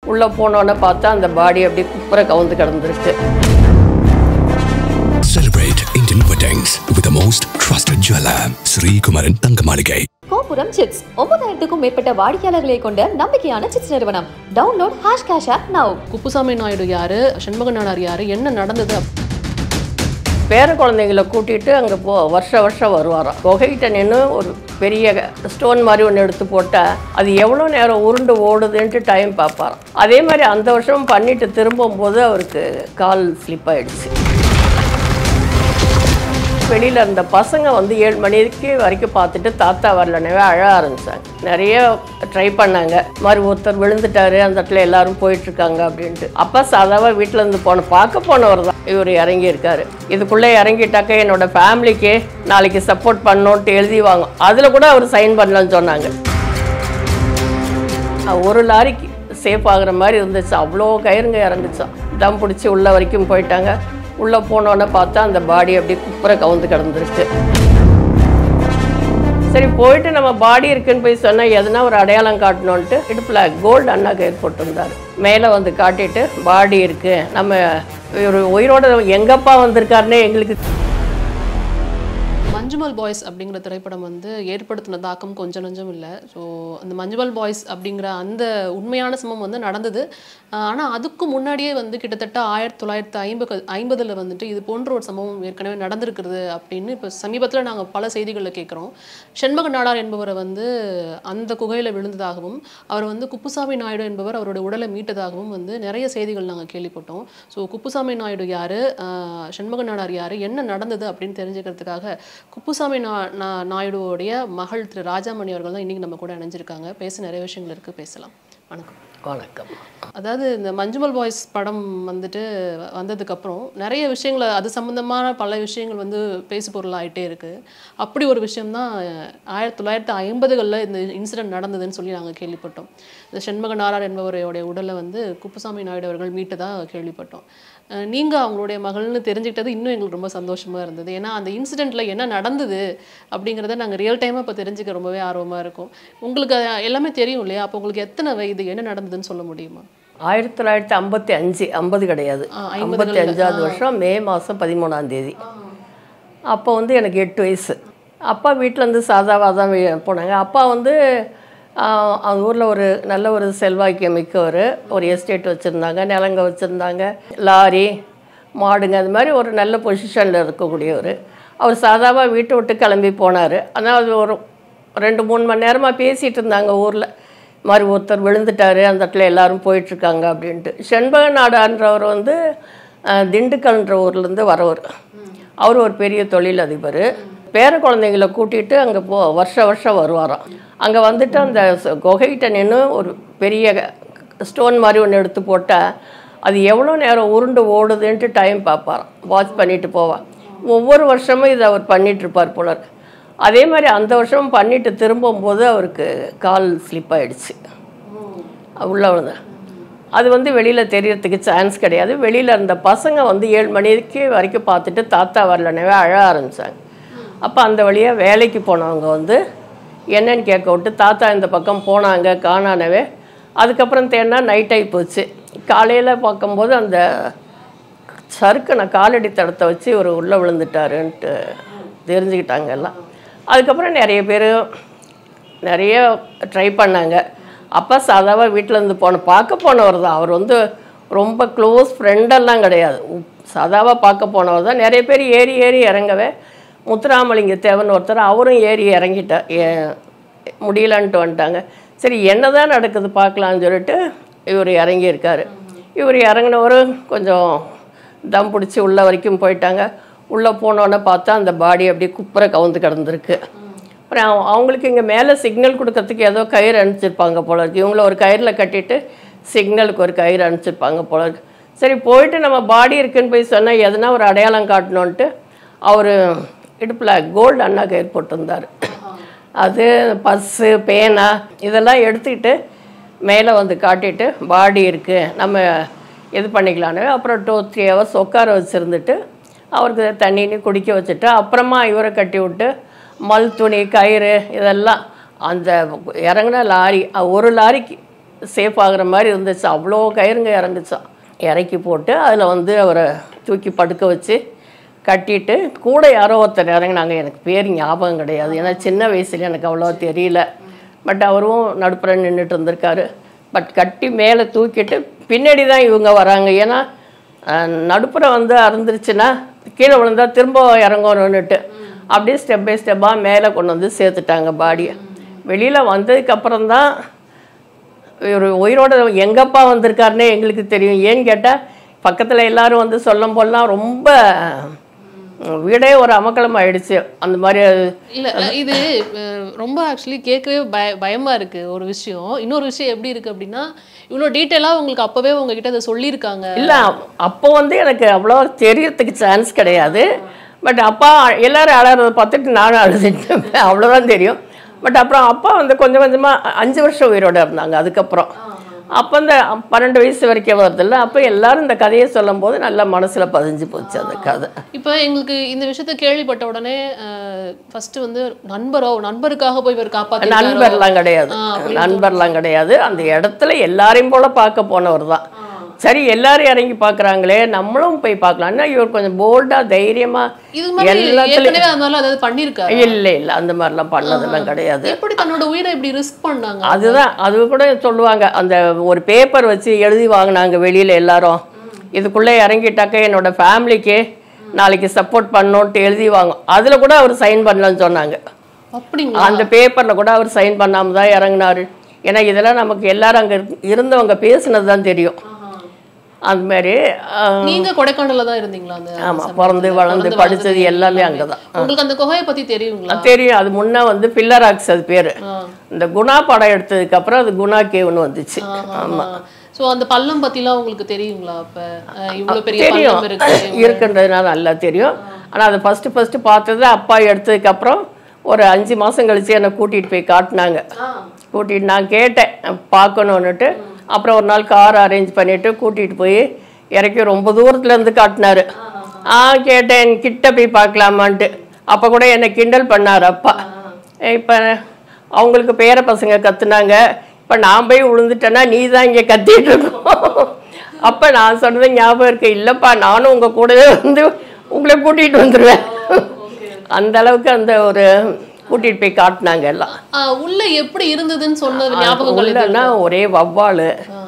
உள்ளே போனோன்னே பார்த்தா அந்த பாடி அப்படியே குப்புற கவுந்து கிடந்திருக்கு Celebrate Indian weddings with the most trusted jeweler, Sri Kumaran Thangamaligai. Gopuram chips ஒன்பதாயிரத்துக்கும் மேற்பட்ட வாடிக்கையாளர்களை கொண்ட நம்பிக்கையான சிப்ஸ் நிறுவனம் download hash cash app now Kuppusamy Naidu யாரு சண்முக நாடார் யாரு என்ன நடந்தது அப்- பேர குழந்தைங்களை கூட்டிகிட்டு அங்கே போ வருஷ வருஷம் வருவாராம் குகைகிட்ட நின்று ஒரு பெரிய ஸ்டோன் மாதிரி ஒன்று எடுத்து போட்டால் அது எவ்வளோ நேரம் உருண்டு ஓடுதுன்ட்டு டைம் பார்ப்பாராம் அதே மாதிரி அந்த வருஷம் பண்ணிட்டு திரும்பும்போது அவருக்கு கால் ஸ்லிப் ஆயிடுச்சு வெளியில் இருந்த பசங்க வந்து ஏழு மணிக்கு வரைக்கும் பார்த்துட்டு தாத்தா வரலனவே அழ ஆரம்பிச்சாங்க நிறைய ட்ரை பண்ணாங்க இது மாதிரி ஒருத்தர் விழுந்துட்டாரு அந்த இடத்துல எல்லாரும் போயிட்டு இருக்காங்க அப்படின்ட்டு அப்பா சாதாவாக வீட்டில் இருந்து போன பார்க்க போனவர் தான் இவர் இறங்கி இருக்காரு இதுக்குள்ளே இறங்கிட்டாக்க என்னோட ஃபேமிலிக்கு நாளைக்கு சப்போர்ட் பண்ணோன்ட்டு எழுதி வாங்க அதில் கூட அவர் சைன் பண்ணலன்னு சொன்னாங்க ஒரு லாரிக்கு சேஃப் ஆகுற மாதிரி இருந்துச்சு அவ்வளோ கயிறுங்க இறங்குச்சான் தம் பிடிச்சி உள்ள வரைக்கும் போயிட்டாங்க உள்ளே போனோன்னே பார்த்தா அந்த பாடி அப்படியே குப்புற கவுந்து கிடந்திருக்கு சரி போயிட்டு நம்ம பாடி இருக்குன்னு போய் சொன்னால் எதுனா ஒரு அடையாளம் காட்டணுன்ட்டு இடுப்பில் கோல்டு அண்ணா கயிறு போட்டிருந்தாரு மேலே வந்து காட்டிட்டு பாடி இருக்கு நம்ம ஒரு உயிரோட எங்கப்பா வந்திருக்காருன்னே எங்களுக்கு மஞ்சுமல் பாய்ஸ் அப்படிங்கிற திரைப்படம் வந்து ஏற்படுத்தின தாக்கம் கொஞ்சம் நஞ்சம் இல்லை ஸோ அந்த மஞ்சுமல் பாய்ஸ் அப்படிங்கிற அந்த உண்மையான சம்பவம் வந்து நடந்தது ஆனால் அதுக்கு முன்னாடியே வந்து கிட்டத்தட்ட ஆயிரத்தி தொள்ளாயிரத்தி ஐம்பது ஐம்பதில் வந்துட்டு இது போன்ற ஒரு சம்பவம் ஏற்கனவே நடந்திருக்கிறது அப்படின்னு இப்போ சமீபத்தில் நாங்கள் பல செய்திகளில் கேட்குறோம் செண்பக நாடார் என்பவரை வந்து அந்த குகையில் விழுந்ததாகவும் அவர் வந்து குப்புசாமி நாயுடு என்பவர் அவருடைய உடலை மீட்டதாகவும் வந்து நிறைய செய்திகள் நாங்கள் கேள்விப்பட்டோம் ஸோ குப்புசாமி நாயுடு யார் செண்பக நாடார் யார் என்ன நடந்தது அப்படின்னு தெரிஞ்சுக்கிறதுக்காக குப்புசாமி நா நா- நாயுடுவோடைய மகள் திரு ராஜாமணி அவர்கள் தான் இன்றைக்கி நம்ம கூட இணைஞ்சிருக்காங்க பேச நிறைய விஷயங்கள் இருக்குது பேசலாம் வணக்கம் வணக்கம் அதாவது இந்த மஞ்சுமல் பாய்ஸ் படம் வந்துட்டு வந்ததுக்கப்புறம் நிறைய விஷயங்களை அது சம்மந்தமான பல விஷயங்கள் வந்து பேசு பொருளாயிட்டே இருக்கு அப்படி ஒரு விஷயம்தான் ஆயிரத்தி தொள்ளாயிரத்தி ஐம்பதுகளில் இந்த இன்சிடென்ட் நடந்ததுன்னு சொல்லி நாங்கள் கேள்விப்பட்டோம் இந்த செண்பக நாரார் என்பவருடைய உடலை வந்து குப்புசாமி நாயுடு அவர்கள் மீட்டதாக கேள்விப்பட்டோம் அஹ் நீங்க அவங்களுடைய மகள்னு தெரிஞ்சுக்கிட்டது இன்னும் எங்களுக்கு ரொம்ப சந்தோஷமா இருந்தது ஏன்னா அந்த இன்சிடெண்ட்ல என்ன நடந்தது அப்படிங்கிறத நாங்கள் ரியல் டைமாக இப்போ தெரிஞ்சுக்க ரொம்பவே ஆர்வமா இருக்கும் உங்களுக்கு அது எல்லாமே தெரியும் இல்லையா அப்போ உங்களுக்கு எத்தனை வயது என்ன நடந்ததுன்னு சொல்ல முடியுமா ஆயிரத்தி தொள்ளாயிரத்தி ஐம்பத்தி அஞ்சு ஐம்பது கிடையாது ஆ, ஐம்பத்தி அஞ்சாவது வருஷம் மே மாதம் பதிமூணாம் தேதி அப்போ வந்து எனக்கு எட்டு வயசு அப்பா வீட்டிலேருந்து சாதாவாக தான் வே- போனாங்க அப்பா வந்து ஆ, அந்த ஊரில் ஒரு நல்ல ஒரு செல்வாக்கியம் மிக்கவர் ஒரு எஸ்டேட் வச்சுருந்தாங்க நிலங்க வச்சுருந்தாங்க லாரி மாடுங்க அது மாதிரி ஒரு நல்ல பொசிஷனில் இருக்கக்கூடியவர் அவர் சாதாவாக வீட்டை விட்டு கிளம்பி போனார் ஆனால் அது ஒரு ரெண்டு மூணு மணி நேரமாக பேசிகிட்டு இருந்தாங்க ஊரில் மாதிரி ஒருத்தர் விழுந்துட்டாரு அந்த இடத்துல எல்லாரும் போயிட்டுருக்காங்க அப்படின்ட்டு செண்பக நாடான்றவர் வந்து அஹ், திண்டுக்கல்ன்ற ஊர்லேருந்து வரவர் அவர் ஒரு பெரிய தொழிலதிபர் பேர குழந்தைங்களை கூட்டிகிட்டு அங்கே போ வருஷ வருஷம் வருவாராம் அங்கே வந்துட்டு அந்த ச- குகைகிட்ட நின்று ஒரு பெரிய ஸ்டோன் மாதிரி ஒன்று எடுத்து போட்டால் அது எவ்வளோ நேரம் உருண்டு ஓடுதுன்ட்டு டைம் பார்ப்பாராம் வாட்ச் பண்ணிட்டு போவான் ஒவ்வொரு வருஷமும் இதை அவர் பண்ணிட்டு இருப்பார் போல இருக்கு. அதே மாதிரி அந்த வருஷம் பண்ணிட்டு திரும்பும்போது அவருக்கு கால் ஸ்லிப் ஆயிடுச்சு உள்ள விழுந்த அது வந்து வெளியில் தெரியறதுக்கு சான்ஸ் கிடையாது வெளியில் இருந்த பசங்க வந்து ஏழு மணிக்கு வரைக்கும் பார்த்துட்டு தாத்தா வரலனவே அழ ஆரம்பித்தாங்க அப்போ அந்த வழியாக வேலைக்கு போனவங்க வந்து என்னன்னு கேட்க விட்டு தாத்தா இந்த பக்கம் போனாங்க காணானவே அதுக்கப்புறம் தேடினா நைட் ஆகி போச்சு காலையில் பார்க்கும்போது அந்த சறுக்குன காலடி தடத்தை வச்சு இவர் உள்ளே விழுந்துட்டாருன்ட்டு தெரிஞ்சுக்கிட்டாங்க எல்லாம் அதுக்கப்புறம் நிறைய பேர் நிறைய ட்ரை பண்ணாங்க அப்பா சாதாவாக வீட்டில் இருந்து போன பார்க்க போனவர் தான் அவர் வந்து ரொம்ப க்ளோஸ் ஃப்ரெண்டெல்லாம் கிடையாது சாதாவாக பார்க்க போனவர் தான் நிறைய பேர் ஏறி ஏறி இறங்கவே முத்துராமலிங்க தேவன் ஒருத்தர் அவரும் ஏறி இறங்கிட்டார் ஏ- முடியலன்ட்டு வந்துட்டாங்க சரி என்னதான் நடக்குது பார்க்கலான்னு சொல்லிட்டு இவர் இறங்கியிருக்காரு இவர் இறங்கினவர் கொஞ்சம் தம் பிடிச்சி உள்ள வரைக்கும் போயிட்டாங்க உள்ளே போனோன்னே பார்த்தா அந்த பாடி அப்படியே குப்புற கவுந்து கிடந்திருக்கு அப்புறம் அவங்க- அவங்களுக்கு இங்கே மேலே சிக்னல் கொடுக்கறதுக்கு ஏதோ கயிறு அனுப்பிச்சிருப்பாங்க போல இருக்கு இவங்கள ஒரு கயிறில் கட்டிட்டு சிக்னலுக்கு ஒரு கயிறு அனுப்பிச்சிருப்பாங்க போல இருக்கு சரி போயிட்டு நம்ம பாடி இருக்குன்னு போய் சொன்னால் எதுனா ஒரு அடையாளம் காட்டணுன்ட்டு அவர் இடுப்பில் கோல்டு அண்ணா கயிறு போட்டிருந்தார் அது பஸ்ஸு பேனா இதெல்லாம் எடுத்துக்கிட்டு மேலே வந்து காட்டிட்டு பாடி இருக்குது நம்ம இது பண்ணிக்கலான்னு அப்புறம் டூ த்ரீ ஹவர்ஸ் உட்கார வச்சுருந்துட்டு அவருக்கு தண்ணின்னு குடிக்க வச்சுட்டு அப்புறமா இவரை கட்டி விட்டு மல் துணி கயிறு இதெல்லாம் அந்த இறங்கின லாரி அஹ் ஒரு லாரிக்கு சேஃப் ஆகுற மாதிரி இருந்துச்சு அவ்வளோ கயிறுங்க இறங்குச்சான் இறக்கி போட்டு அதில் வந்து அவரை தூக்கி படுக்க வச்சு கட்டிட்டு கூட யாரோ ஒருத்தர் இறங்குனாங்க எனக்கு பேர் ஞாபகம் கிடையாது ஏன்னா சின்ன வயசுல எனக்கு அவ்வளோ தெரியல பட் அவரும் நடுப்புற நின்றுட்டு இருந்திருக்காரு பட் கட்டி மேலே தூக்கிட்டு பின்னாடி தான் இவங்க வராங்க ஏன்னா அஹ், நடுப்புற வந்து அறந்துருச்சுன்னா கீழே விழுந்தா திரும்ப இறங்கணுன்னுட்டு அப்படியே ஸ்டெப் பை ஸ்டெப்பாக மேலே கொண்டு வந்து சேர்த்துட்டாங்க பாடியை வெளியில் வந்ததுக்கப்புறம் தான் இவர் உயிரோட எங்கப்பா வந்திருக்காருன்னே எங்களுக்கு தெரியும் ஏன்னு கேட்டால் பக்கத்தில் எல்லாரும் வந்து சொல்லும் போதெல்லாம் ரொம்ப உம், வீடே ஒரு அமக்கலம் ஆயிடுச்சு அந்த மாதிரி இல்ல இது அஹ், ரொம்ப ஆக்சுவலி கேட்கவே பய பயமா இருக்கு ஒரு விஷயம் இன்னொரு விஷயம் எப்படி இருக்கு அப்படின்னா இவ்வளோ டீட்டெயிலாக உங்களுக்கு அப்பவே உங்ககிட்ட அதை சொல்லியிருக்காங்க இல்லை அப்போ வந்து எனக்கு அவ்வளோ தெரியறதுக்கு சான்ஸ் கிடையாது பட் அப்பா எல்லாரும் அழறதை பார்த்துட்டு நானும் அழுதுட்டேன் அவ்வளோதான் தெரியும் பட் அப்புறம் அப்பா வந்து கொஞ்சம் கொஞ்சமாக அஞ்சு வருஷம் உயிரோட இருந்தாங்க அதுக்கப்புறம் அப்போ இந்த பன்னெண்டு வயசு வரைக்கும் வருதுல்ல அப்போ எல்லாரும் இந்த கதையை சொல்லும்போது நல்லா மனசில் பதிஞ்சு போச்சு அந்த கதை இப்போ எங்களுக்கு இந்த விஷயத்த கேள்விப்பட்ட உடனே ஃபர்ஸ்ட் வந்து நண்பரோ நண்பருக்காக போய் இவர் காப்பாத்தி நண்பர்லாம் கிடையாது நண்பர்லாம் கிடையாது அந்த இடத்துல எல்லாரையும் போல பார்க்க போனவர் தான் சரி எல்லாரும் இறங்கி பார்க்குறாங்களே நம்மளும் போய் பார்க்கலாம்னா இவர் கொஞ்சம் போல்டாக தைரியமாக இது மாதிரி எல்லாத்துலயும் ஏற்கனவே அது மாதிரிலாம் அதாவது பண்ணியிருக்காரு இல்லை இல்லை அந்த மாதிரிலாம் பண்ணதெல்லாம் கிடையாது எப்படி தன்னோட உயிரை இப்படி ரிஸ்க் பண்ணாங்க அதுதான் அது கூட சொல்லுவாங்க அந்த ஒரு பேப்பர் வச்சு எழுதி வாங்கினாங்க வெளியில் எல்லாரும் இதுக்குள்ளே இறங்கிட்டாக்க என்னோட ஃபேமிலிக்கு நாளைக்கு சப்போர்ட் பண்ணோன்ட்டு எழுதி வாங்கும் அதில் கூட அவர் சைன் பண்ணலன்னு சொன்னாங்க அப்படிங்களா அந்த பேப்பரில் கூட அவர் சைன் பண்ணாமல் தான் இறங்குனாரு ஏன்னா இதெல்லாம் நமக்கு எல்லாரும் அங்கே இருந்தவங்க பேசுனது தான் தெரியும் அந்த மாதிரி ஆஹ், நீங்க கொடைக்கானல்ல தான் இருந்தீங்களா அந்த ஆமா சமயத்துல? பிறந்து வளர்ந்து பிறந்து படிச்சது வளர்ந்தது எல்லாமே அங்கே தான் உங்களுக்கு அந்த குகையை பத்தி தெரியுங்களா தெரியும் அது முன்ன வந்து பில்லராக்ஸ் அது பேர் ஆ. இந்த குணா படம் எடுத்ததுக்கு அப்புறம் அது குணா கேவ்னு வந்துச்சு ஆமா சோ அந்த பள்ளம் பத்திலாம் உங்களுக்கு தெரியுங்களா அப்ப அஹ், இவ்வளவு பெரிய தெரியும் பள்ளம் இருக்கு இருக்குன்றதுனால நல்லா தெரியும் ஆனா அதை ஃபர்ஸ்ட் ஃபர்ஸ்ட் பார்த்தது அப்பா எடுத்ததுக்கு அப்புறம் ஒரு அஞ்சு மாசம் கழிச்சு என்னை கூட்டிட்டு போய் காட்டினாங்க கூட்டிட்டு நான் கேட்டேன் பார்க்கணுன்னுட்டு அப்புறம் ஒரு நாள் கார் அரேஞ்ச் பண்ணிட்டு கூட்டிட்டு போய் இறக்கி ரொம்ப தூரத்துல இருந்து காட்டினாரு ஆ கேட்டேன் கிட்ட போய் பார்க்கலாமான்ட்டு அப்போ கூட என்னை கிண்டல் பண்ணார் அப்பா இப்போ அவங்களுக்கு பேர பசங்க கத்துனாங்க இப்போ நான் போய் விழுந்துட்டேன்னா நீ தான் இங்கே கத்திட்டு இருக்கோம் அப்போ நான் சொன்னது ஞாபகம் இருக்கு இல்லைப்பா நானும் உங்கள் கூடவே வந்து உங்களை கூட்டிகிட்டு வந்துடுவேன் அந்த அளவுக்கு அந்த ஒரு கூட்டிகிட்டு போய் காட்டினாங்க எல்லாம் ஆஹ், உள்ள எப்படி இருந்ததுன்னு சொன்னது ஞாபகங்கள் எதுவும் உள்ளன்னா ஒரே வவ்வால்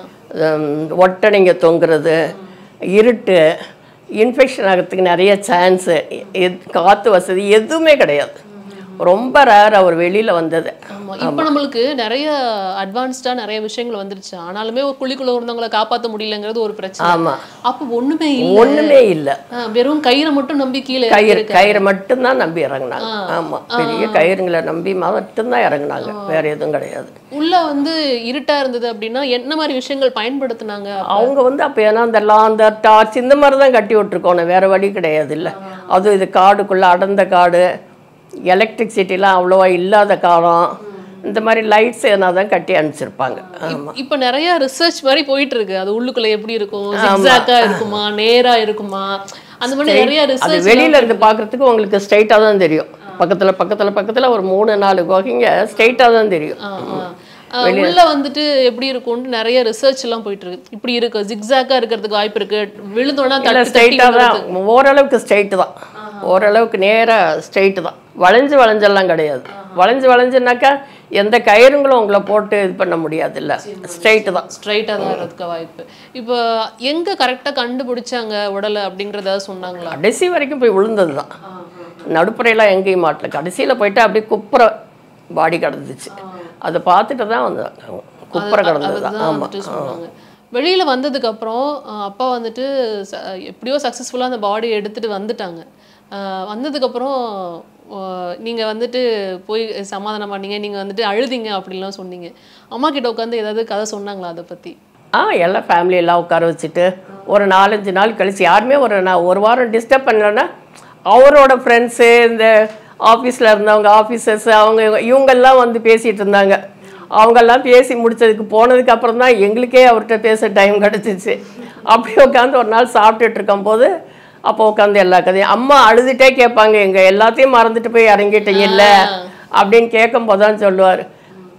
ஒட்டடைங்க தொங்குறது இருட்டு இன்ஃபெக்ஷன் ஆகிறதுக்கு நிறைய சான்ஸு காற்று வசதி எதுவுமே கிடையாது ரொம்ப ரேர் அவர் வெளியில் வந்தது ஆமா இப்போ நம்மளுக்கு நிறைய அட்வான்ஸ்டா நிறைய விஷயங்கள் வந்துருச்சு ஆனாலுமே ஒரு குழிக்குள்ள இருந்தவங்களை காப்பாத்த முடியலங்கிறது ஒரு பிரச்சனை ஆமா. அப்ப ஒண்ணுமே இல்ல ஒன்றுமே இல்லை ஆஹ், வெறும் கயிறை மட்டும் நம்பி கீழே கயிறு இறங்கியிருக்காரு. கயிறு மட்டும்தான் நம்பி இறங்குனாங்க ஆமாம் பெரிய கயிறுங்களை நம்பி மட்டும்தான் இறங்குனாங்க வேற எதுவும் கிடையாது உள்ள வந்து இருட்டா இருந்தது அப்படின்னா என்ன மாதிரி விஷயங்கள் பயன்படுத்துனாங்க அவங்க வந்து அப்போ ஏன்னா அந்த லாந்தர் டார்ச் இந்த மாதிரி தான் கட்டி விட்டுருக்கோணும் வேற வழி கிடையாது இல்லை அதுவும் இது காடுக்குள்ளே அடர்ந்த காடு எலக்ட்ரிசிட்டிலாம் அவ்வளோவா இல்லாத காலம் இந்த மாதிரி லைட்ஸ் எதனா தான் கட்டி அனுப்பிச்சிருப்பாங்க ஆமாம் இப்ப நிறைய ரிசர்ச் மாதிரி போயிட்டு இருக்கு அது உள்ளுக்குள்ள எப்படி இருக்கும் ஜிக்ஸாக்கா இருக்குமா நேரா இருக்குமா அந்த மாதிரி நிறைய அது ரிசர்ச் வெளியில இருந்து பார்க்கறதுக்கு உங்களுக்கு ஸ்ட்ரைட்டாக தான் தெரியும் பக்கத்துல பக்கத்துல பக்கத்துல ஒரு மூணு நாலு குகைங்க ஸ்ட்ரைட்டாக தான் தெரியும் உள்ள வந்துட்டு எப்படி இருக்கும்னு நிறைய ரிசர்ச் எல்லாம் போயிட்டு இருக்கு இப்படி இருக்கு ஜிக்ஸாக்கா இருக்கிறதுக்கு வாய்ப்பு இருக்கு விழுந்தோன்னா இல்லை தட்டி தட்டி ஸ்ட்ரைட்டாக விழுறது. தான் ஓரளவுக்கு ஸ்ட்ரைட்டு தான் ஓரளவுக்கு நேராக ஸ்ட்ரைட்டு தான் வளைஞ்சு வளைஞ்செல்லாம் கிடையாது வளைஞ்சு வளைஞ்சுனாக்கா எந்த கயிறுங்களும் உங்களை போட்டு இது பண்ண முடியாது இல்லை ஸ்ட்ரைட்டு தான் ஸ்ட்ரைட்டா தான் இருக்கிறதுக்கு வாய்ப்பு இப்போ எங்க கரெக்டா கண்டுபிடிச்சாங்க உடலை அப்படிங்கறத சொன்னாங்களா கடைசி வரைக்கும் போய் விழுந்தது தான் நடுப்புறையெல்லாம் எங்கேயும் மாட்டல கடைசியில் போயிட்டு அப்படியே குப்புற பாடி கிடந்துச்சு அதை பார்த்துட்டு தான் வந்து குப்புற கிடந்தது தான் அதுதான் ஆமாம் வந்துட்டு சொன்னாங்க வெளியில வந்ததுக்கு அப்புறம் அஹ், அப்பா வந்துட்டு ச- எப்படியோ சக்ஸஸ்ஃபுல்லா அந்த பாடியை எடுத்துட்டு வந்துட்டாங்க அஹ், வந்ததுக்கு அப்புறம் அஹ், நீங்க வந்துட்டு போய் சமாதானம் பண்ணீங்க நீங்க வந்துட்டு அழுதிங்க அப்படின்லாம் சொன்னீங்க அம்மா கிட்ட உட்காந்து ஏதாவது கதை சொன்னாங்களா அதை பத்தி ஆ எல்லாம் ஃபேமிலி எல்லாம் உட்கார வச்சுட்டு ஒரு நாலஞ்சு நாள் கழிச்சு யாருமே ஒரு நான் ஒரு வாரம் டிஸ்டர்ப் பண்ணலன்னா அவரோட ஃப்ரெண்ட்ஸு இந்த ஆஃபீஸில் இருந்தவங்க ஆஃபீஸர்ஸ் அவங்க இவங்க- இவங்கெல்லாம் வந்து பேசிகிட்டு இருந்தாங்க அவங்கெல்லாம் பேசி முடிச்சதுக்கு போனதுக்கு அப்புறம் தான் எங்களுக்கே அவர்கிட்ட பேச டைம் கிடச்சிச்சு அப்படி உட்காந்து ஒரு நாள் சாப்பிட்டுட்டு இருக்கும்போது அப்போ உட்காந்து எல்லா கதையும் அம்மா அழுதுகிட்டே கேட்பாங்க எங்கள் எல்லாத்தையும் மறந்துட்டு போய் இறங்கிட்டீங்கல்ல அப்படின்னு கேட்கும்போது தான் சொல்லுவார்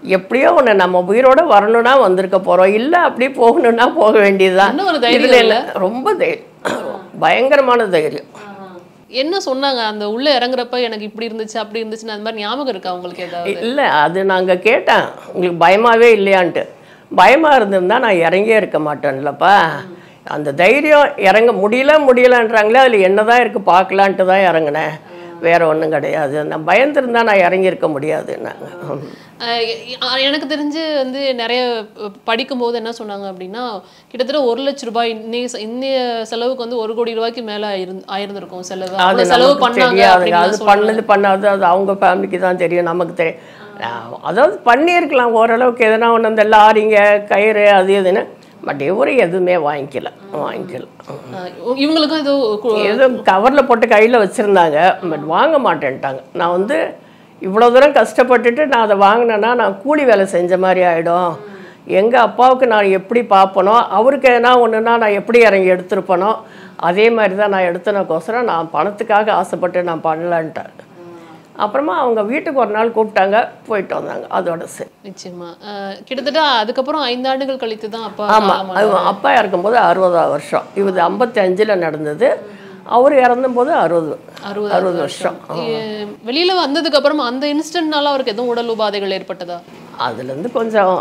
எப்படியோ ஒன்று நம்ம உயிரோட வரணும்னா வந்திருக்க போகிறோம் இல்லை அப்படி போகணும்னா போக வேண்டியதுதான் இன்னும் ஒரு தைரியம் இதுல என்ன ரொம்ப தைரியம் பயங்கரமான தைரியம் என்ன சொன்னாங்க அந்த உள்ள இறங்குறப்ப எனக்கு இப்படி இருந்துச்சு அப்படி இருந்துச்சுன்னு அந்த மாதிரி ஞாபகம் இருக்கா உங்களுக்கு ஏதாவது இல்லை அது நாங்கள் கேட்டேன் உங்களுக்கு பயமாகவே இல்லையான்ட்டு பயமாக இருந்திருந்தா நான் இறங்கியே இருக்க மாட்டேன்லப்பா அந்த தைரியம் இறங்க முடியல முடியலன்றாங்களே அதில் என்ன தான் இருக்குது பார்க்கலான்ட்டு தான் இறங்கினேன் வேற ஒன்றும் கிடையாது நான் பயந்துருந்தா நான் இறங்கியிருக்க முடியாது நாங்கள் அஹ் எ- அஹ் எனக்கு தெரிஞ்சு வந்து நிறைய அஹ், படிக்கும்போது என்ன சொன்னாங்க அப்படின்னா கிட்டத்தட்ட ஒரு லட்ச ரூபாய் இன்னைய செ- இன்னைய செலவுக்கு வந்து ஒரு கோடி ரூபாய்க்கு மேல ஆயிருந்து ஆயிருந்திருக்கும் செலவு அது அவ்வளவு செலவு நமக்கு பண்ணாங்க தெரியாதுங்க அப்படின்னு அது பண்ணது பண்ணாது அது அவங்க ஃபேமிலிக்கு தான் தெரியும் நமக்கு தெரியும் நான் அதாவது பண்ணியிருக்கலாம் ஓரளவுக்கு எதனா ஒன்று அந்த லாரிங்க கயிறு அது இதுன்னு பட் இவரு எதுவுமே வாங்கிக்கல வாங்கிக்கல அஹ் இவங்களுக்கும் ஏதோ கு- ஏதோ கவரில் போட்டு கையில் வச்சுருந்தாங்க பட் வாங்க மாட்டேன்ட்டாங்க நான் வந்து இவ்வளோ தூரம் கஷ்டப்பட்டுட்டு நான் அதை வாங்கினேன்னா நான் கூலி வேலை செஞ்ச மாதிரி ஆகிடும் எங்கள் அப்பாவுக்கு நான் எப்படி பார்ப்பனோ அவருக்கு எதனா ஒன்றுனா நான் எப்படி இறங்கி எடுத்திருப்பனோ அதே மாதிரி தான் நான் எடுத்தனக்கோசரம் நான் பணத்துக்காக ஆசைப்பட்டு நான் பண்ணலான்ட்டேன் அப்புறமா அவங்க வீட்டுக்கு ஒரு நாள் கூப்பிட்டாங்க போயிட்டு வந்தாங்க அதோட சரி நிச்சயமா அஹ் கிட்டத்தட்ட அதுக்கப்புறம் ஐந்தாண்டுகள் கழித்து தான் அப்பா ஆமாம் காலமானாங்க. அது அப்பா இறக்கும்போது அறுபதாவது வருஷம் இது ஐம்பத்தி அஞ்சில் நடந்தது அவர் இறந்தும்போது அறுபது அறுபது அறுபது வருஷம் எ- வெளியில வந்ததுக்கு அப்புறம் அந்த இன்ஸ்டன்ட்னால அவருக்கு எதுவும் உடல் உபாதைகள் ஏற்பட்டதா அதுலேருந்து கொஞ்சம்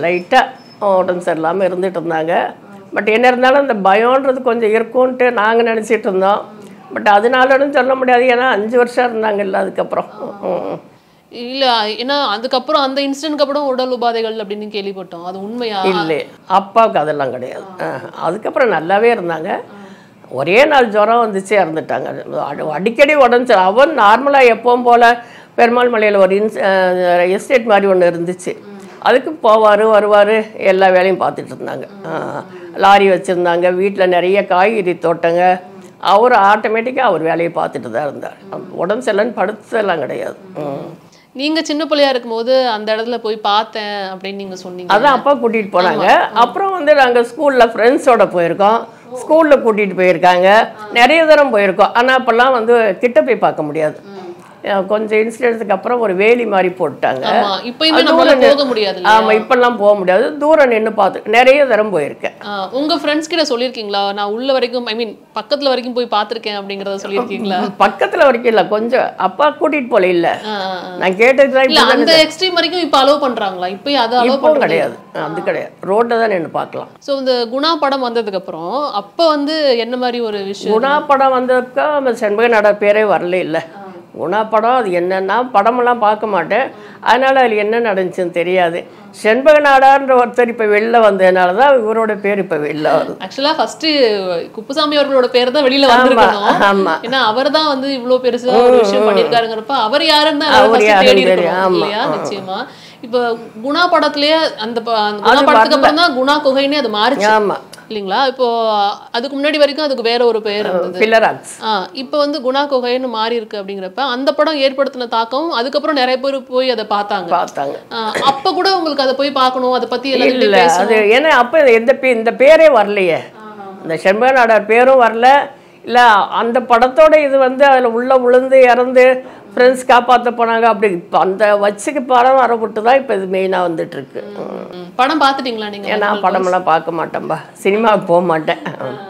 லைட்டாக உடம்பு சரியில்லாமல் இருந்துட்டு இருந்தாங்க பட் என்ன இருந்தாலும் அந்த பயம்ன்றது கொஞ்சம் இருக்கும்ன்ட்டு நாங்கள் நினச்சிட்டு இருந்தோம் பட் அதனாலன்னு சொல்ல முடியாது ஏன்னா அஞ்சு வருஷம் இருந்தாங்கல்ல அதுக்கப்புறம் ம். இல்ல ஏன்னா அதுக்கப்புறம் அந்த இன்சிடென்ட்க்கு அப்புறம் உடல் உபாதைகள் அப்படின்னு கேள்விப்பட்டோம் அது உண்மையா இல்லை அப்பாவுக்கு அதெல்லாம் கிடையாது அஹ், அதுக்கப்புறம் நல்லாவே இருந்தாங்க ஒரே நாள் ஜுரம் வந்துச்சு இறந்துட்டாங்க அடி- அடிக்கடி உடம்பு சரி- அவன் நார்மலாக எப்பவும் போல் பெருமாள் மலையில் ஒரு இன்ஸ் எஸ்டேட் மாதிரி ஒன்று இருந்துச்சு அதுக்கு போவார் வருவார் எல்லா வேலையும் பார்த்துட்டு இருந்தாங்க அஹ், லாரி வச்சுருந்தாங்க வீட்டில் நிறைய காய்கறி தோட்டங்க அவர் ஆட்டோமேட்டிக்காக அவர் வேலையை பார்த்துட்டு தான் இருந்தார் உடம்பு சரியில்லைன்னு படுத்தெல்லாம் கிடையாது ம். நீங்க சின்ன பிள்ளையா இருக்கும்போது அந்த இடத்துல போய் பார்த்தேன் அப்படின்னு நீங்க சொன்னீங்க அதான் அப்பா கூட்டிகிட்டு போனாங்க அப்புறம் வந்து நாங்கள் ஸ்கூலில் ஃப்ரெண்ட்ஸோட போயிருக்கோம் ஸ்கூலில் கூட்டிகிட்டு போயிருக்காங்க நிறைய தரம் போயிருக்கோம் ஆனால் அப்போல்லாம் வந்து கிட்ட போய் பார்க்க முடியாது அஹ் கொஞ்சம் இன்சிடென்ட்ஸுக்கு அப்புறம் ஒரு வேலி மாதிரி போட்டாங்க ஆமா இப்பயுமே அது நம்மளால தூரம் போக முடியாது ஆமாம் இப்போல்லாம் போக முடியாது தூரம் நின்று பார்த்து நிறைய தரம் போயிருக்கேன் ஆஹ் உங்க ஃப்ரெண்ட்ஸ் கிட்ட சொல்லியிருக்கீங்களா நான் உள்ள வரைக்கும் ஐ மீன் பக்கத்துல வரைக்கும் போய் பார்த்திருக்கேன் அப்படிங்கறத சொல்லியிருக்கீங்களா பக்கத்தில் வரைக்கும் இல்லை கொஞ்சம் அப்பா கூட்டிகிட்டு போல இல்லை ஆஹ் ஆஹ் ஆஹ். நான் கேட்டது தான் இல்ல இப்போ அந்த எக்ஸ்ட்ரீம் வரைக்கும் இப்ப அலோவ் பண்றாங்களா இப்பயும் அதை அலோவ் இப்போவும் பண்றது கிடையாது அது கிடையாது ரோட்டில் தான் நின்று பார்க்கலாம் சோ இந்த குணா படம் வந்ததுக்கு அப்புறம் அப்ப வந்து என்ன மாதிரி ஒரு விஷயம் குணா படம் வந்தப்போ அந்த செண்பக நட பேரே வரல இல்லை குணா படம் அது என்னன்னா படமெல்லாம் பார்க்க மாட்டேன் அதனால அதில் என்ன நடந்துச்சுன்னு தெரியாது செண்பக நாடான்ற ஒருத்தர் இப்போ வெளில வந்ததுனால தான் இவரோட பேர் இப்போ வெளில வருது ஆக்சுவலா ஃபர்ஸ்ட் குப்புசாமி அவர்களோட பேர் தான் வெளியில வந்திருக்கணும் ஆமா. ஏன்னா அவர் தான் வந்து இவ்வளவு பெருசா ஒரு விஷயம் பண்ணிருக்காருங்கிறப்ப அவர் யாருன்னு தான் அவர் first யாருன்னு தேடி தெரியும். இருக்கணும் ஆமா. இல்லையா நிச்சயமா இப்ப குணா படத்திலேயே அந்த ப- அந்த குணா படத்துக்கு அப்புறம் தான் குணா குகைன்னு அது மாறுச்சு ஆமாம் இல்லைங்களா இப்போ அதுக்கு முன்னாடி வரைக்கும் அதுக்கு வேற ஒரு பெயர் இருந்தது பில்லராக்ஸ் ஆ இப்போ வந்து குணா குகைன்னு மாறி இருக்கு அப்படிங்கிறப்ப அந்த படம் ஏற்படுத்தின தாக்கம் அதுக்கப்புறம் நிறைய பேர் போய் அதை பார்த்தாங்க பார்த்தாங்க ஆ, அப்ப கூட உங்களுக்கு அதை போய் பார்க்கணும் அதை பத்தி எல்லாத்தையும் இல்லை அது பேசணும் ஏன்னா அப்போ எந்த பே இந்த பேரே வரலையே இந்த செண்பக நாடார் பேரும் வரல இல்லை அந்த படத்தோட இது வந்து அதில் உள்ள விழுந்து இறந்து ஃப்ரெண்ட்ஸ் காப்பாற்ற போனாங்க அப்படி இப்போ அந்த வச்சுக்கு படம் வரப்பட்டு தான் இப்போ இது மெயினாக வந்துட்டு இருக்கு ம். ம். படம் பார்த்துட்டீங்களா நீங்க ஏன்னா படமெல்லாம் பார்க்க மாட்டேன்பா சினிமாவுக்கு போக மாட்டேன்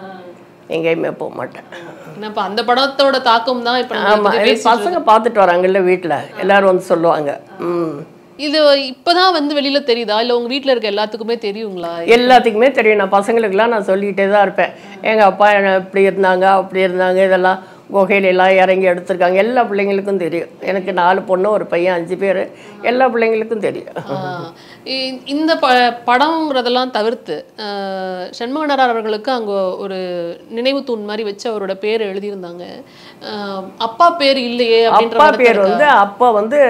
எங்கேயுமே போக மாட்டேன் ஏன்னா இப்ப அந்த படத்தோட தாக்கம் தான் இப்ப நம்ம ஆமாம் இதை இது பேசிட்டு பசங்க பார்த்துட்டு வராங்கல்ல வீட்டில் எல்லாரும் வந்து சொல்லுவாங்க ம் இது இப்பதான் வந்து வெளியில தெரியுதா இல்ல உங்க வீட்ல இருக்க எல்லாத்துக்குமே தெரியுங்களா எல்லாத்துக்குமே தெரியும் நான் பசங்களுக்கெல்லாம் நான் சொல்லிக்கிட்டே தான் இருப்பேன் எங்கள் அப்பா என்ன இப்படி இருந்தாங்க அப்படி இருந்தாங்க இதெல்லாம் குகையில எல்லாம் இறங்கி எடுத்திருக்காங்க எல்லா பிள்ளைங்களுக்கும் தெரியும் எனக்கு நாலு பொண்ணு ஒரு பையன் அஞ்சு பேர் எல்லா பிள்ளைங்களுக்கும் தெரியும் ஆஹ் இ- இந்த ப படம்ங்கிறதெல்லாம் தவிர்த்து ஆஹ் சண்முகனார் அவர்களுக்கு அங்க ஒரு நினைவு தூண் மாதிரி வச்சு அவரோட பேர் எழுதியிருந்தாங்க ஆஹ் அப்பா பேர் இல்லையே அப்படின்ற அப்பா வருத்தம் பேர் இருக்கா? வந்து அப்பா வந்து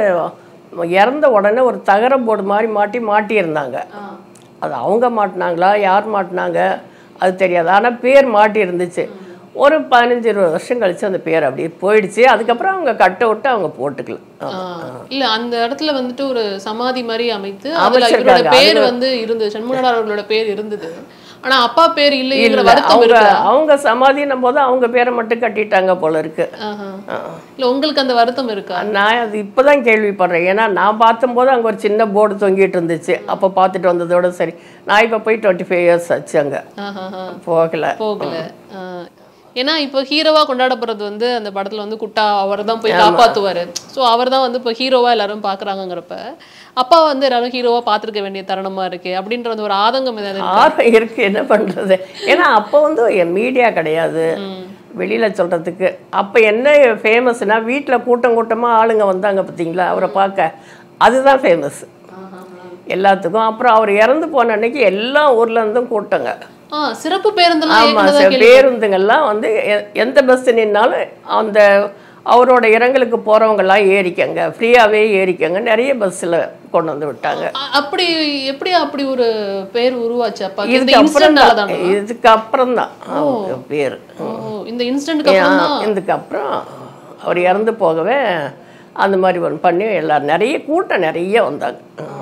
இறந்த உடனே ஒரு தகரம் போர்டு மாதிரி மாட்டி மாட்டியிருந்தாங்க அது அவங்க மாட்டினாங்களா யார் மாட்டினாங்க அது தெரியாது ஆனால் பேர் மாட்டி இருந்துச்சு ஒரு பதினஞ்சு இருபது வருஷம் கழிச்சு அந்த பேர் அப்படியே போயிடுச்சு அதுக்கப்புறம் அவங்க கட்ட விட்டு அவங்க போட்டுக்கல ஆஹ் இல்ல அந்த இடத்துல வந்துட்டு ஒரு சமாதி மாதிரி அமைத்து அதுல இவரோட அமைச்சிருக்காங்க. பேர் அது- வந்து இருந்தது சண்முகனார் அவர்களோட பேர் இருந்தது ஆனா அப்பா பேர் இல்லைங்கிற இல்ல வருத்தம் அவங்க இருக்கா அவங்க சமாதினம் போது அவங்க பேரை மட்டும் கட்டிட்டாங்க போல இருக்கு ஆஹா. இல்ல உங்களுக்கு அந்த வருத்தம் இருக்கா நான் அது இப்போதான் கேள்விப்படுறேன் ஏன்னா நான் பார்த்தம்போது அங்கே ஒரு சின்ன போர்டு தொங்கிட்டு இருந்துச்சு அப்போ பார்த்துட்டு வந்ததோட சரி நான் இப்போ போய் டுவெண்ட்டி ஃபைவ் இயர்ஸ் ஆச்சு அங்கே ஆஹாஹா. போகல போகல ஆ. ஏன்னா இப்போ ஹீரோவா கொண்டாடப்படுறது வந்து அந்த படத்துல வந்து குட்டா அவர் தான் போய் காப்பாத்துவாரு ஸோ அவர் தான் வந்து இப்போ ஹீரோவா எல்லாரும் பாக்குறாங்கங்கிறப்ப அப்பா வந்து எல்லாரும் ஹீரோவா பார்த்திருக்க வேண்டிய தருணமா இருக்கு அப்படின்ற அந்த ஒரு ஆதங்கம் ஏதாவது இருக்கா? ஆர்வம் இருக்கு என்ன பண்றது ஏன்னா அப்போ வந்து என் மீடியா கிடையாது வெளியில சொல்றதுக்கு அப்போ என்ன ஃபேமஸ்னா வீட்டில் கூட்டம் கூட்டமா ஆளுங்க வந்தாங்க பார்த்தீங்களா அவரை பார்க்க அதுதான் ஃபேமஸ் எல்லாத்துக்கும் அப்புறம் அவர் இறந்து போன அன்னைக்கு எல்லா ஊர்ல இருந்தும் கூட்டங்க ஆ சிறப்பு பேருந்தெல்லாம் ஆமா இயக்குனதா சார் கேள்வி- பேருந்துங்கள்லாம் வந்து எ- எந்த பஸ் நின்னாலும் அந்த அவரோட இரங்கலுக்கு போறவங்கெல்லாம் ஏறிக்கங்க ஃப்ரீயாவே ஏறிக்கங்க நிறைய பஸ்ஸில் கொண்டு வந்து விட்டாங்க அ- அப்படி எப்படி அப்படி ஒரு பேர் உருவாச்சு அப்பா இந்த இதுக்கு அப்புறம் இன்சிடென்ட்னால தான் தானா இதுக்கு அப்புறம் தான் அவங்க பேர் ஓ இந்த இன்சிடென்ட்க்கு அப்புறம் தான் இதுக்கு அப்புறம் அவர் இறந்து போகவே அந்த மாதிரி ஒன்று பண்ணி எல்லாரும் நிறைய கூட்டம் நிறைய வந்தாங்க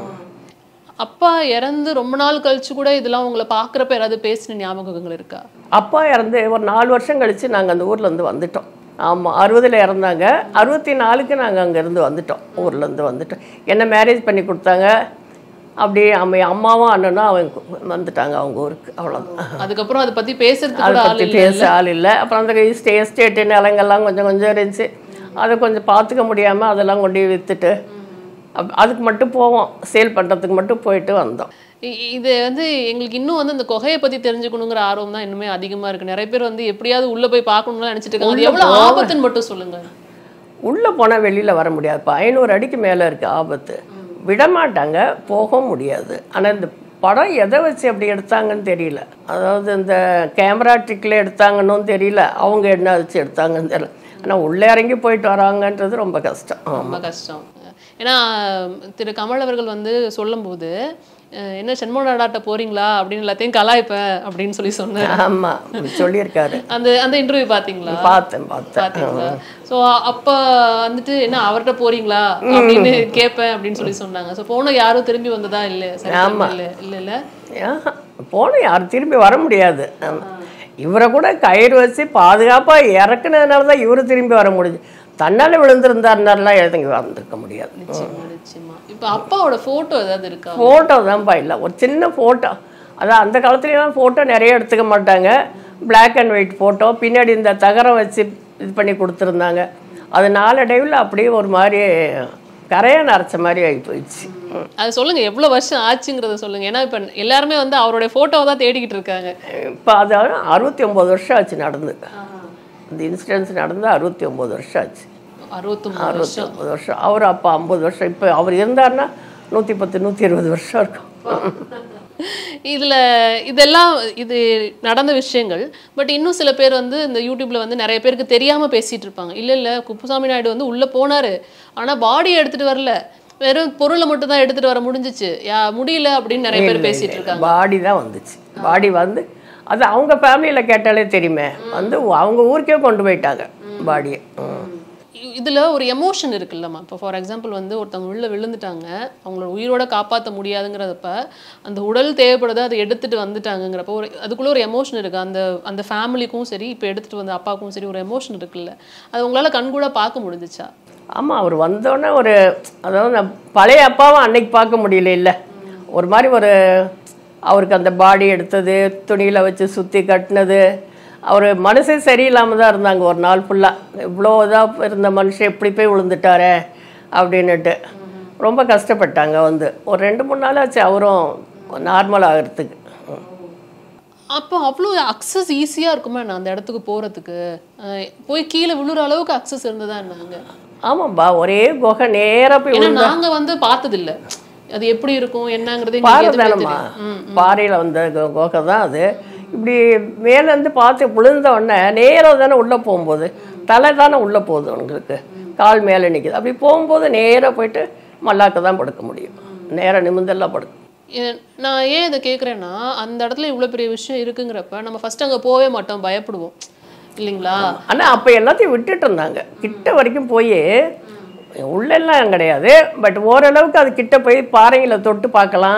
அப்பா இறந்து ரொம்ப நாள் கழிச்சு கூட இதெல்லாம் உங்களை பாக்குறப்ப யாராவது பேசின ஞாபகங்கள் இருக்கா அப்பா இறந்து ஒரு நாலு வருஷம் கழிச்சு நாங்கள் அந்த ஊர்ல இருந்து வந்துட்டோம் ஆமாம் அறுபதுல இறந்தாங்க அறுபத்தி நாலுக்கு நாங்கள் அங்கேருந்து வந்துட்டோம் ஊர்லேருந்து வந்துட்டோம் என்ன மேரேஜ் பண்ணி கொடுத்தாங்க அப்படியே அம்மா அம்மாவும் அண்ணனும் அவங்க வந்துட்டாங்க அவங்க ஊருக்கு அவ்வளோதான் அதுக்கப்புறம் அதை பத்தி பேசுறதுக்கு அதை கூட ஆள் பற்றி இல்ல பேச ஆள் இல்லை அப்புறம் அந்த எஸ்டே எஸ்டேட்டு நிலங்கள்லாம் கொஞ்சம் கொஞ்சம் இருந்துச்சு அதை கொஞ்சம் பார்த்துக்க முடியாமல் அதெல்லாம் கொண்டு போய் விற்றுட்டு அதுக்கு மட்டும் போவோம் சேல் பண்ணுறதுக்கு மட்டும் போயிட்டு வந்தோம் இ- இது வந்து எங்களுக்கு இன்னும் வந்து இந்த குகையை பத்தி தெரிஞ்சுக்கணுங்கிற ஆர்வம் தான் இன்னுமே அதிகமா இருக்கு நிறைய பேர் வந்து எப்படியாவது உள்ள போய் பார்க்கணும்னு நினைச்சிட்டு இருக்காங்க அது எவ்வளவு ஆபத்துன்னு மட்டும் சொல்லுங்க உள்ளே போனால் வெளியில் வர முடியாது இப்போ ஐநூறு அடிக்கு மேலே இருக்குது ஆபத்து விடமாட்டாங்க போகவும் முடியாது ஆனால் இந்த படம் எதை வச்சு அப்படி எடுத்தாங்கன்னு தெரியல அதாவது இந்த கேமரா ட்ரிக்கில் எடுத்தாங்கன்னு தெரியல அவங்க என்ன வச்சு எடுத்தாங்கன்னு தெரியல ஆனால் உள்ளே இறங்கி போயிட்டு வராங்கன்றது ரொம்ப கஷ்டம் ரொம்ப கஷ்டம் ஏன்னா திரு கமல் அவர்கள் வந்து சொல்லும்போது அஹ், என்ன சென்மோ நாடாட்ட போறீங்களா அப்படின்னு எல்லாத்தையும் கலாய்ப்பேன் அப்படின்னு சொல்லி சொன்னார் ஆமாம் சொல்லியிருக்காரு அந்த அந்த இன்டர்வியூ பாத்தீங்களா பார்த்தேன் பார்த்தேன் பாத்தீங்களா சோ அப்ப வந்துட்டு என்ன அவர்கிட்ட போறீங்களா அப்படின்னு கேட்பேன் அப்படின்னு சொல்லி சொன்னாங்க சோ போன யாரும் திரும்பி வந்ததா இல்ல சரி இல்ல இல்ல இல்ல ஆஹா, போன யாரும் திரும்பி வர முடியாது ஆமா. இவரை கூட கயிறு வச்சு பாதுகாப்பாக இறக்குனதுனால தான் இவரு திரும்பி வர முடிஞ்சு தன்னால் விழுந்திருந்தாருனாலாம் எழுதுங்க வந்திருக்க முடியாது நிச்சயமா நிச்சயமா இப்ப அப்பாவோட போட்டோ ஏதாவது இருக்கா ஃபோட்டோ தான்ப்பா இல்லை ஒரு சின்ன ஃபோட்டோ அதான் அந்த காலத்துலலாம் ஃபோட்டோ நிறைய எடுத்துக்க மாட்டாங்க Black அண்ட் ஒயிட் ஃபோட்டோ பின்னாடி இந்த தகரம் வச்சு இது பண்ணி கொடுத்துருந்தாங்க அது நாளடைவில் அப்படியே ஒரு மாதிரி கரையான் அரைச்ச மாதிரி ஆகி போயிடுச்சு ம். அது சொல்லுங்க எவ்வளவு வருஷம் ஆச்சுங்கிறத சொல்லுங்க ஏன்னா இப்ப எல்லாருமே வந்து அவருடைய போட்டோவை தான் தேடிக்கிட்டு இருக்காங்க இப்போ அது அறுபத்தி ஒம்பது வருஷம் ஆச்சு நடந்து இந்த இன்சிடென்ட்ஸ் நடந்து அறுபத்தி ஒம்பது வருஷம் ஆச்சு அறுபத்தொன்பது அறுபத்தி வருஷம் ஒம்பது வருஷம் அவர் அப்போ ஐம்பது வருஷம் இப்போ அவர் இருந்தாருன்னா நூற்றி பத்து நூற்றி இருபது வருஷம் இருக்கும் இதுல இதெல்லாம் இது நடந்த விஷயங்கள் பட் இன்னும் சில பேர் வந்து இந்த யூடியூப்ல வந்து நிறைய பேருக்கு தெரியாம பேசிட்டு இருப்பாங்க இல்ல இல்ல குப்புசாமி நாயுடு வந்து உள்ள போனாரு ஆனா பாடியை எடுத்துட்டு வரல வெறும் பொருளை மட்டும் தான் எடுத்துட்டு வர முடிஞ்சிச்சு யா முடியல அப்படின்னு நிறைய பேர் பேசிட்டு இருக்காங்க பாடி தான் வந்துச்சு பாடி வந்து அது அவங்க ஃபேமிலியில் கேட்டாலே தெரியுமே வந்து அவங்க ஊருக்கே கொண்டு போயிட்டாங்க பாடியை இ- இதுல ஒரு எமோஷன் இருக்குல்லம்மா இப்போ ஃபார் எக்ஸாம்பிள் வந்து ஒருத்தவங்க உள்ள விழுந்துட்டாங்க அவங்களோட உயிரோட காப்பாற்ற முடியாதுங்கிறப்ப அந்த உடல் தேவைப்படுது அதை எடுத்துட்டு வந்துட்டாங்கங்கிறப்ப ஒரு அதுக்குள்ள ஒரு எமோஷன் இருக்கு அந்த அந்த ஃபேமிலிக்கும் சரி இப்போ எடுத்துட்டு வந்த அப்பாவுக்கும் சரி ஒரு எமோஷன் இருக்குல்ல அது உங்களால கண்கூட பார்க்க முடிஞ்சுச்சா ஆமாம் அவர் வந்தோடனே ஒரு அதாவது நான் பழைய அப்பாவும் அன்னைக்கு பார்க்க முடியல இல்லை ஒரு மாதிரி ஒரு அவருக்கு அந்த பாடி எடுத்தது துணியில் வச்சு சுற்றி கட்டினது அவர் மனசே சரியில்லாமல் தான் இருந்தாங்க ஒரு நாள் ஃபுல்லாக இவ்வளோ இதாக இருந்த மனுஷன் எப்படி போய் விழுந்துட்டாரே அப்படின்னுட்டு ரொம்ப கஷ்டப்பட்டாங்க வந்து ஒரு ரெண்டு மூணு நாள் ஆச்சு அவரும் நார்மல் ஆகிறதுக்கு அப்போ அவ்வளோ அக்சஸ் ஈஸியா இருக்குமா என்ன அந்த இடத்துக்கு போறதுக்கு அஹ் போய் கீழே விழுற அளவுக்கு அக்சஸ் இருந்ததா என்னங்க ஆமாம்பா ஒரே குகை நேராக போய் ஏன்னா விழுந்தா நாங்க வந்து பார்த்தது இல்ல அது எப்படி இருக்கும் என்னங்கிறது பாறை எங்களுக்கு எதுவுமே தானம்மா தெரியும். பாறையில் வந்த கு- குகை தான் அது இப்படி மேலேருந்து பார்த்து விழுந்த உடனே நேராக தானே உள்ளே போகும்போது தலை தானே உள்ளே போகுது உங்களுக்கு கால் மேலே நிற்குது அப்படி போகும்போது நேராக போயிட்டு மல்லாக்க தான் படுக்க முடியும் நேராக நிமிந்தெல்லாம் படுக்க ஏன் நான் ஏன் இதை கேட்குறேன்னா அந்த இடத்துல இவ்வளோ பெரிய விஷயம் இருக்குங்கிறப்ப நம்ம ஃபர்ஸ்ட் அங்கே போகவே மாட்டோம் பயப்படுவோம் இல்லைங்களா ஆனால் அப்போ எல்லாத்தையும் விட்டுட்டு இருந்தாங்க கிட்ட வரைக்கும் போய் உள்ளெல்லாம் கிடையாது பட் ஓரளவுக்கு அது கிட்ட போய் பாறைகளை தொட்டு பார்க்கலாம்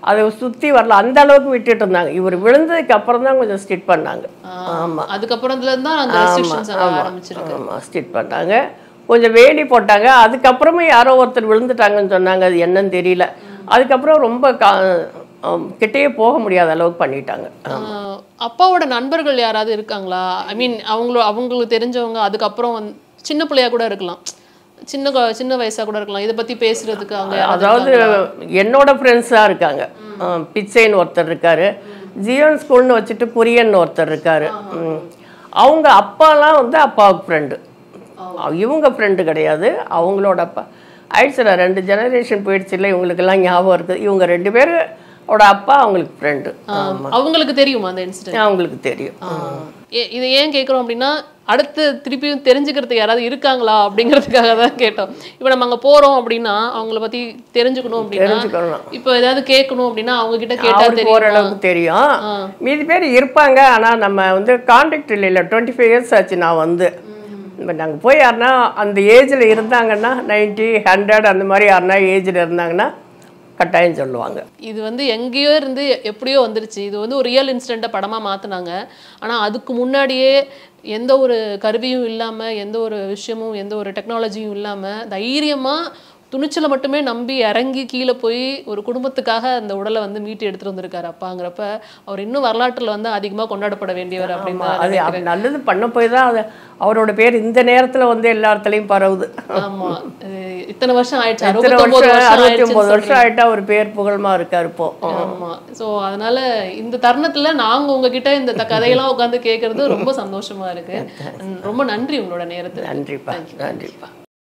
அதை சுற்றி வரல அந்த அளவுக்கு விட்டுட்டு இருந்தாங்க இவர் விழுந்ததுக்கு அப்புறம் தான் கொஞ்சம் ஸ்டிட் பண்ணாங்க ஆமாம் அதுக்கப்புறத்துல இருந்து தான் அந்த ரெஸ்ட்ரிக்ஷன்ஸ் ஆரம்பிச்சிருக்கு ஆமாம் ஸ்டிட் பண்ணாங்க கொஞ்சம் வேலி போட்டாங்க அதுக்கப்புறமே யாரோ ஒருத்தர் விழுந்துட்டாங்கன்னு சொன்னாங்க அது என்னன்னு தெரியல அதுக்கப்புறம் ரொம்ப கா ஆம், கிட்டேயே போக முடியாத அளவுக்கு பண்ணிட்டாங்க ஆஹ் அப்பாவோட நண்பர்கள் யாராவது இருக்காங்களா ஐ மீன் அவங்களோ அவங்களுக்கு தெரிஞ்சவங்க அதுக்கப்புறம் வந்து சின்ன பிள்ளையா கூட இருக்கலாம் சின்ன கொ- சின்ன வயசா கூட இருக்கலாம் இதை பத்தி பேசுறதுக்கு அவங்க யாராவது அதாவது என்னோட ஃப்ரெண்ட்ஸாக இருக்காங்க ஆ, பிச்சைன்னு ஒருத்தர் இருக்காரு ஜியோன் ஸ்கூல்னு வச்சுட்டு குரியன் ஒருத்தர் இருக்காரு ம். அவங்க அப்பாலாம் வந்து அப்பாவுக்கு ஃப்ரெண்டு இவங்க ஃப்ரெண்டு கிடையாது அவங்களோட அப்பா ஆயிடுச்சுல ரெண்டு ஜெனரேஷன் போயிடுச்சு இல்லை இவங்களுக்கெல்லாம் ஞாபகம் இருக்குது இவங்க ரெண்டு பேரோட அப்பா அவங்களுக்கு ஃப்ரெண்டு ஆஹ் அவங்களுக்கு தெரியுமா அந்த இன்சிடென்ட் அவங்களுக்கு தெரியும் இது ஏன் கேட்குறோம் அப்படின்னா அடுத்து திருப்பியும் தெரிஞ்சுக்கிறதுக்கு யாராவது இருக்காங்களா அப்படிங்கிறதுக்காக தான் கேட்டோம் இப்போ நம்ம அங்க போறோம் அப்படின்னா அவங்கள பத்தி தெரிஞ்சுக்கணும் அப்படின்னா தெரிஞ்சுக்கணும். இப்போ ஏதாவது கேட்கணும் அப்படின்னா அவங்க கிட்ட கேட்டா அவருக்கு தெரியும் ஓரளவுக்கு தெரியும் மீதி பேர் இருப்பாங்க ஆனால் நம்ம வந்து கான்டாக்ட் இல்லை டுவெண்ட்டி ஃபைவ் இயர்ஸ் ஆச்சு நான் வந்து இப்போ நாங்கள் போய் யாருன்னா அந்த ஏஜில் இருந்தாங்கன்னா நைன்ட்டி ஹண்ட்ரட் அந்த மாதிரி யாருன்னா ஏஜில் இருந்தாங்கன்னா கட்டாயம் சொல்லுவாங்க இது வந்து எங்கேயோ இருந்து எப்படியோ வந்துருச்சு இது வந்து ஒரு ரியல் இன்சிடெண்ட்டை படமாக மாற்றினாங்க ஆனால் அதுக்கு முன்னாடியே எந்த ஒரு கருவியும் இல்லாமல் எந்த ஒரு விஷயமும் எந்த ஒரு டெக்னாலஜியும் இல்லாமல் தைரியமாக துணிச்சலை மட்டுமே நம்பி இறங்கி கீழே போய் ஒரு குடும்பத்துக்காக அந்த உடலை வந்து மீட்டு எடுத்துட்டு வந்திருக்காரு அப்பாங்கிறப்ப அவர் இன்னும் வரலாற்றில் வந்து அதிகமாக கொண்டாடப்பட வேண்டியவர் அப்படின்னு தான் அது அவர் நல்லது பண்ண போய் தான் அது அவரோட பேர் இந்த நேரத்தில் வந்து எல்லா இடத்துலையும் பரவுது ஆமா இது இத்தனை வருஷம் ஆயிடுச்சு எத்தனை அறுபத்தொன்பது வருஷம் வருஷம் அறுபத்தி ஆயிடுச்சுன்னு ஒம்பது வருஷம் சொல்றீங்க. ஆயிட்டா ஒரு பேர் புகழ்மா இருக்காரு இப்போ ஆமா சோ அதனால இந்த தருணத்துல நாங்க உங்ககிட்ட இந்த த- கதையெல்லாம் உட்காந்து கேட்கறது ரொம்ப சந்தோஷமா இருக்கு உம், ரொம்ப நன்றி உங்களோட நேரத்துக்கு நன்றிப்பா நன்றிப்பா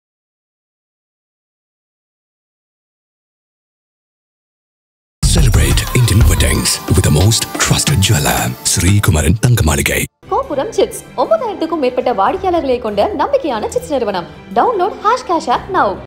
Celebrate Indian weddings with the most trusted jeweler, Sri Kumaran Thangamaligai. Gopuram chits ஒன்பதாயிரத்துக்கும் மேற்பட்ட வாடிக்கையாளர்களை கொண்ட நம்பிக்கையான சிட்ஸ் நிறுவனம் download hash cash app now